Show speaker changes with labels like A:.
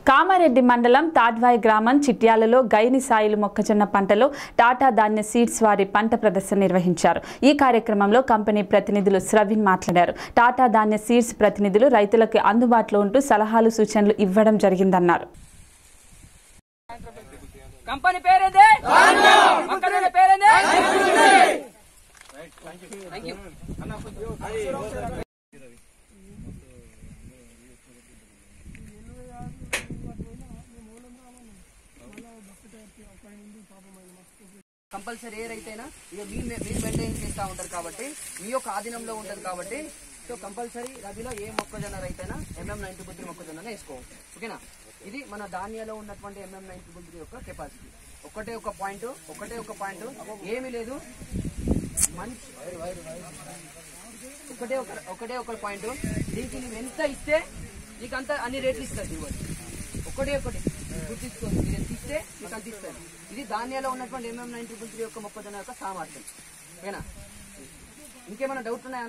A: కామారెడ్డి మండలం తాడ్వాయి గ్రామం చిట్యాలలో గైని సాయిలు మొక్కజొన్న పంటలో టాటా ధాన్య సీడ్స్ వారి పంట ప్రదర్శన నిర్వహించారు ఈ కార్యక్రమంలో కంపెనీ ప్రతినిధులు స్రవిన్ మాట్లాడారు టాటా ధాన్య సీడ్స్ ప్రతినిధులు రైతులకు అందుబాటులో ఉంటూ సలహాలు సూచనలు ఇవ్వడం జరిగిందన్నారు
B: కంపెనీ పేరేంది మొక్కజొన్న పేరేంది థ్యాంక్ యూ కంపల్సరీ ఏ రైతైనా ఇక మీ మీరు మెయింటైన్ చేస్తూ ఉంటారు కాబట్టి మీ యొక్క ఆధీనంలో ఉంటుంది కాబట్టి సో కంపల్సరీ రబీలో ఏ మొక్కజొన్న రైతైనా ఎంఎం నైన్టీ బుద్ధి మొక్కజొన్న వేసుకోవచ్చు ఓకేనా ఇది మన ధాన్యాలో ఉన్నటువంటి ఎంఎం నైన్టీ బుద్ధి యొక్క కెపాసిటీ ఒకటే ఒక పాయింట్ ఒకటే ఒక పాయింట్ ఏమీ లేదు మంచి ఒకటే ఒక ఒకటే ఒక పాయింట్ దీనికి నువ్వు ఎంత ఇస్తే నీకు అంత అన్ని రేట్లు ఇస్తుంది దిగుబడి ఒకటే ఒకటి గుర్తించుకోండి మీరు ఎంత ఇస్తే మీకు అంత ఇస్తుంది ఇది ధాన్యాలో ఉన్నటువంటి ఎంఎం నైన్ ట్రిపుల్ త్రీ యొక్క మొక్కజొన్న యొక్క సామర్థ్యం ఓకేనా ఇంకేమైనా డౌట్ ఉన్నాయా